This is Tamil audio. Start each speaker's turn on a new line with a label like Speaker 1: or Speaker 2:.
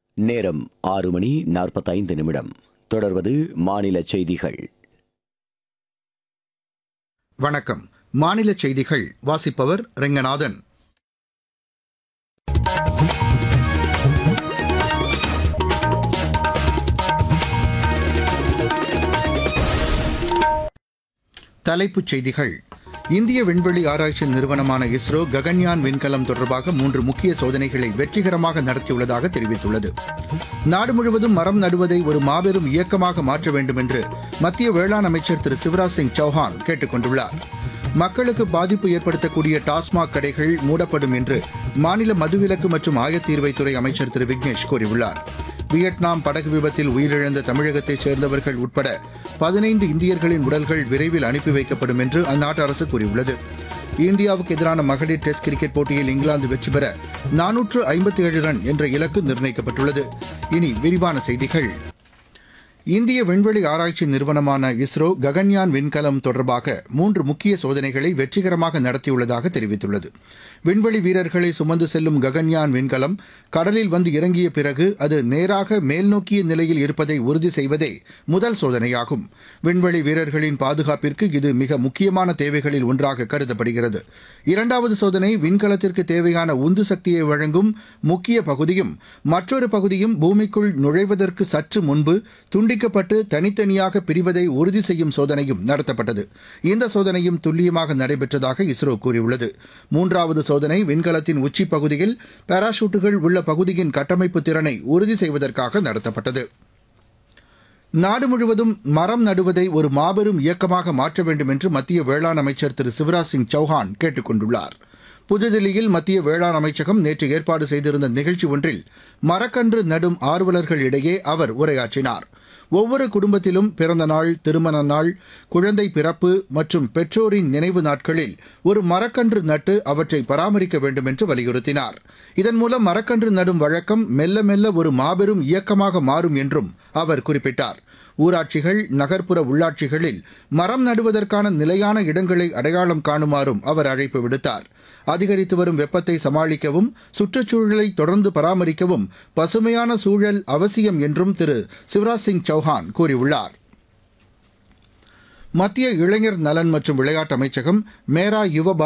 Speaker 1: நேரம் ஆறு மணி நாற்பத்தைந்து நிமிடம் தொடர்வது மாநில செய்திகள்
Speaker 2: வணக்கம் மாநில செய்திகள் வாசிப்பவர் ரெங்கநாதன் தலைப்புச் செய்திகள் இந்திய விண்வெளி ஆராய்ச்சி நிறுவனமான இஸ்ரோ ககன்யான் விண்கலம் தொடர்பாக மூன்று முக்கிய சோதனைகளை வெற்றிகரமாக நடத்தியுள்ளதாக தெரிவித்துள்ளது நாடு முழுவதும் மரம் நடுவதை ஒரு மாபெரும் இயக்கமாக மாற்ற வேண்டும் என்று மத்திய வேளாண் அமைச்சர் திரு சிவராஜ் சிங் சௌஹான் கேட்டுக் கொண்டுள்ளார் மக்களுக்கு பாதிப்பு ஏற்படுத்தக்கூடிய டாஸ்மாக் கடைகள் மூடப்படும் என்று மாநில மதுவிலக்கு மற்றும் ஆயத்தீர்வைத்துறை அமைச்சர் திரு விக்னேஷ் கூறியுள்ளார் வியட்நாம் படகு விபத்தில் உயிரிழந்த தமிழகத்தைச் சேர்ந்தவர்கள் உட்பட பதினைந்து இந்தியர்களின் உடல்கள் விரைவில் அனுப்பி வைக்கப்படும் என்று அந்நாட்டு அரசு கூறியுள்ளது இந்தியாவுக்கு எதிரான மகளிர் டெஸ்ட் கிரிக்கெட் போட்டியில் இங்கிலாந்து வெற்றி பெற நானூற்று ஐம்பத்தி ஏழு ரன் என்ற இலக்கு நிர்ணயிக்கப்பட்டுள்ளது இனி விரிவான செய்திகள் இந்திய விண்வெளி ஆராய்ச்சி நிறுவனமான இஸ்ரோ ககன்யான் விண்கலம் தொடர்பாக மூன்று முக்கிய சோதனைகளை வெற்றிகரமாக நடத்தியுள்ளதாக தெரிவித்துள்ளது விண்வெளி வீரர்களை சுமந்து செல்லும் ககன்யான் விண்கலம் கடலில் வந்து இறங்கிய பிறகு அது நேராக மேல்நோக்கிய நிலையில் இருப்பதை உறுதி செய்வதே முதல் சோதனையாகும் விண்வெளி வீரர்களின் பாதுகாப்பிற்கு இது மிக முக்கியமான தேவைகளில் ஒன்றாக கருதப்படுகிறது இரண்டாவது சோதனை விண்கலத்திற்கு தேவையான உந்து சக்தியை வழங்கும் முக்கிய பகுதியும் மற்றொரு பகுதியும் பூமிக்குள் நுழைவதற்கு சற்று முன்பு துண்டிக்கப்பட்டு தனித்தனியாக பிரிவதை உறுதி செய்யும் சோதனையும் நடத்தப்பட்டது இந்த சோதனையும் துல்லியமாக நடைபெற்றதாக இஸ்ரோ கூறியுள்ளது மூன்றாவது சோதனை விண்கலத்தின் உச்சி பகுதியில் பாராசூட்டுகள் உள்ள பகுதியின் கட்டமைப்பு திறனை உறுதி செய்வதற்காக நடத்தப்பட்டது நாடு முழுவதும் மரம் நடுவதை ஒரு மாபெரும் இயக்கமாக மாற்ற வேண்டும் என்று மத்திய வேளாண் அமைச்சர் திரு சிவராஜ் சிங் சௌஹான் கேட்டுக் கொண்டுள்ளார் புதுதில்லியில் மத்திய வேளாண் அமைச்சகம் நேற்று ஏற்பாடு செய்திருந்த நிகழ்ச்சி ஒன்றில் மரக்கன்று நடும் ஆர்வலர்கள் இடையே அவர் உரையாற்றினார் ஒவ்வொரு குடும்பத்திலும் பிறந்த நாள் திருமண நாள் குழந்தை பிறப்பு மற்றும் பெற்றோரின் நினைவு நாட்களில் ஒரு மரக்கன்று நட்டு அவற்றை பராமரிக்க வேண்டும் என்று வலியுறுத்தினார் இதன் மூலம் மரக்கன்று நடும் வழக்கம் மெல்ல மெல்ல ஒரு மாபெரும் இயக்கமாக மாறும் என்றும் அவர் குறிப்பிட்டார் ஊராட்சிகள் நகர்ப்புற உள்ளாட்சிகளில் மரம் நடுவதற்கான நிலையான இடங்களை அடையாளம் காணுமாறும் அவர் அழைப்பு விடுத்தார் அதிகரித்து வரும் வெப்பத்தை சமாளிக்கவும் சுற்றுச்சூழலை தொடர்ந்து பராமரிக்கவும் பசுமையான சூழல் அவசியம் என்றும் திரு சிவராஜ் சிங் சௌஹான் கூறியுள்ளார் மத்திய இளைஞர் நலன் மற்றும் விளையாட்டு அமைச்சகம் மேரா யுவ